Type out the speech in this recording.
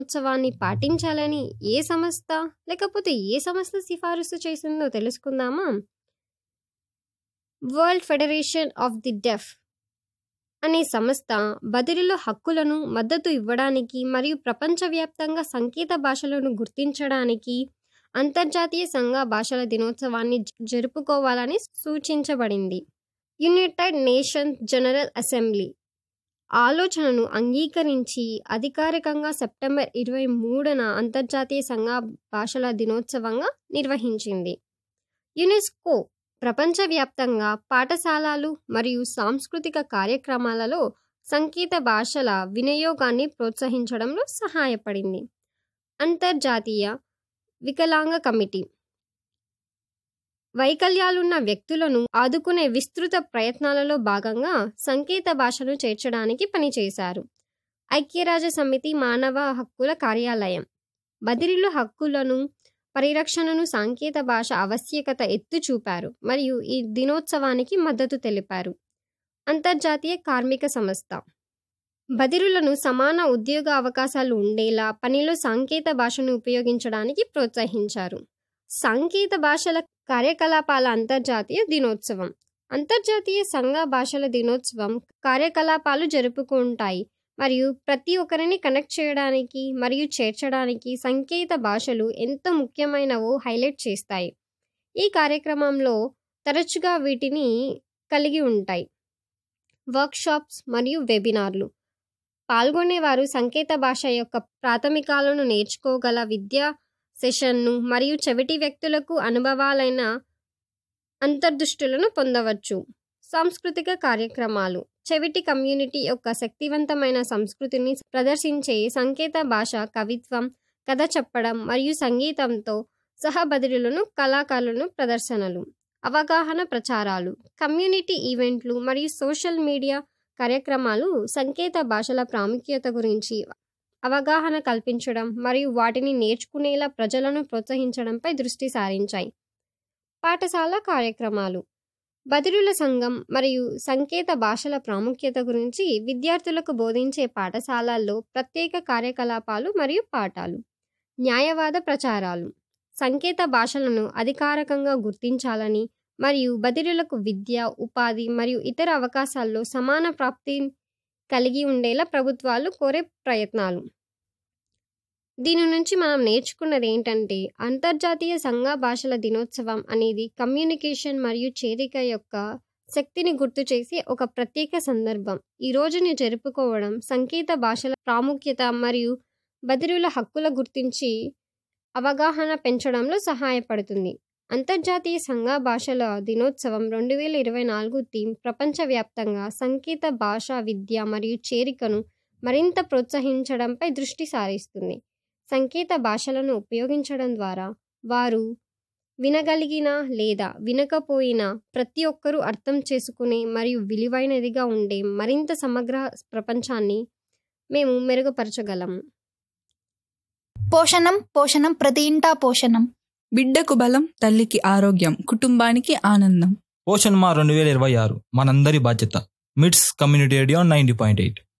ఉత్సవాన్ని పాటించాలని ఏ సంస్థ లేకపోతే ఏ సంస్థ సిఫారసు చేసిందో తెలుసుకుందామా World Federation of the Deaf అనే సంస్థ బదిలీలో హక్కులను మద్దతు ఇవ్వడానికి మరియు ప్రపంచవ్యాప్తంగా సంకేత భాషలను గుర్తించడానికి అంతర్జాతీయ సంఘ భాషల దినోత్సవాన్ని జ- జరుపుకోవాలని సూచించబడింది యునైటెడ్ నేషన్స్ జనరల్ అసెంబ్లీ ఆలోచనను అంగీకరించి అధికారికంగా సెప్టెంబర్ ఇరవై మూడున అంతర్జాతీయ సంఘ భాషల దినోత్సవంగా నిర్వహించింది యునెస్కో ప్రపంచవ్యాప్తంగా పాఠశాలలు మరియు సాంస్కృతిక కార్యక్రమాలలో సంకేత భాషల వినియోగాన్ని ప్రోత్సహించడంలో సహాయపడింది అంతర్జాతీయ వికలాంగ కమిటీ వైకల్యాలున్న వ్యక్తులను ఆదుకునే విస్తృత ప్రయత్నాలలో భాగంగా సంకేత భాషను చేర్చడానికి పనిచేశారు ఐక్యరాజ్య సమితి మానవ హక్కుల కార్యాలయం బదిలీల హక్కులను పరిరక్షణను సాంకేత భాష ఆవశ్యకత ఎత్తు చూపారు మరియు ఈ దినోత్సవానికి మద్దతు తెలిపారు అంతర్జాతీయ కార్మిక సంస్థ బదిరులను సమాన ఉద్యోగ అవకాశాలు ఉండేలా పనిలో సాంకేత భాషను ఉపయోగించడానికి ప్రోత్సహించారు సాంకేత భాషల కార్యకలాపాల అంతర్జాతీయ దినోత్సవం అంతర్జాతీయ సంఘ భాషల దినోత్సవం కార్యకలాపాలు జరుపుకుంటాయి మరియు ప్రతి ఒక్కరిని కనెక్ట్ చేయడానికి మరియు చేర్చడానికి సంకేత భాషలు ఎంత ముఖ్యమైనవో హైలైట్ చేస్తాయి ఈ కార్యక్రమంలో తరచుగా వీటిని కలిగి ఉంటాయి వర్క్షాప్స్ మరియు వెబినార్లు పాల్గొనేవారు సంకేత భాష యొక్క ప్రాథమికాలను నేర్చుకోగల విద్యా సెషన్ను మరియు చెవిటి వ్యక్తులకు అనుభవాలైన అంతర్దృష్టులను పొందవచ్చు సాంస్కృతిక కార్యక్రమాలు చెవిటి కమ్యూనిటీ యొక్క శక్తివంతమైన సంస్కృతిని ప్రదర్శించే సంకేత భాష కవిత్వం కథ చెప్పడం మరియు సంగీతంతో సహబదిలులను కళాకారులను ప్రదర్శనలు అవగాహన ప్రచారాలు కమ్యూనిటీ ఈవెంట్లు మరియు సోషల్ మీడియా కార్యక్రమాలు సంకేత భాషల ప్రాముఖ్యత గురించి అవగాహన కల్పించడం మరియు వాటిని నేర్చుకునేలా ప్రజలను ప్రోత్సహించడంపై దృష్టి సారించాయి పాఠశాల కార్యక్రమాలు బదిరుల సంఘం మరియు సంకేత భాషల ప్రాముఖ్యత గురించి విద్యార్థులకు బోధించే పాఠశాలల్లో ప్రత్యేక కార్యకలాపాలు మరియు పాఠాలు న్యాయవాద ప్రచారాలు సంకేత భాషలను అధికారికంగా గుర్తించాలని మరియు బదిరులకు విద్య ఉపాధి మరియు ఇతర అవకాశాల్లో సమాన ప్రాప్తి కలిగి ఉండేలా ప్రభుత్వాలు కోరే ప్రయత్నాలు దీని నుంచి మనం నేర్చుకున్నది ఏంటంటే అంతర్జాతీయ సంఘ భాషల దినోత్సవం అనేది కమ్యూనికేషన్ మరియు చేరిక యొక్క శక్తిని గుర్తు చేసే ఒక ప్రత్యేక సందర్భం ఈ రోజుని జరుపుకోవడం సంకేత భాషల ప్రాముఖ్యత మరియు బదిరుల హక్కుల గుర్తించి అవగాహన పెంచడంలో సహాయపడుతుంది అంతర్జాతీయ సంఘ భాషల దినోత్సవం రెండు వేల ఇరవై నాలుగు థీమ్ ప్రపంచవ్యాప్తంగా సంకేత భాషా విద్య మరియు చేరికను మరింత ప్రోత్సహించడంపై దృష్టి సారిస్తుంది సంకేత భాషలను ఉపయోగించడం ద్వారా వారు వినగలిగిన లేదా వినకపోయినా ప్రతి ఒక్కరూ అర్థం చేసుకునే మరియు విలువైనదిగా ఉండే మరింత సమగ్ర ప్రపంచాన్ని మేము మెరుగుపరచగలము పోషణం పోషణం ప్రతి ఇంటా పోషణం బిడ్డకు బలం తల్లికి ఆరోగ్యం కుటుంబానికి ఆనందం పోషణ్ మా రెండు వేల ఇరవై ఆరు మనందరి బాధ్యత MITS community radio ninety point eight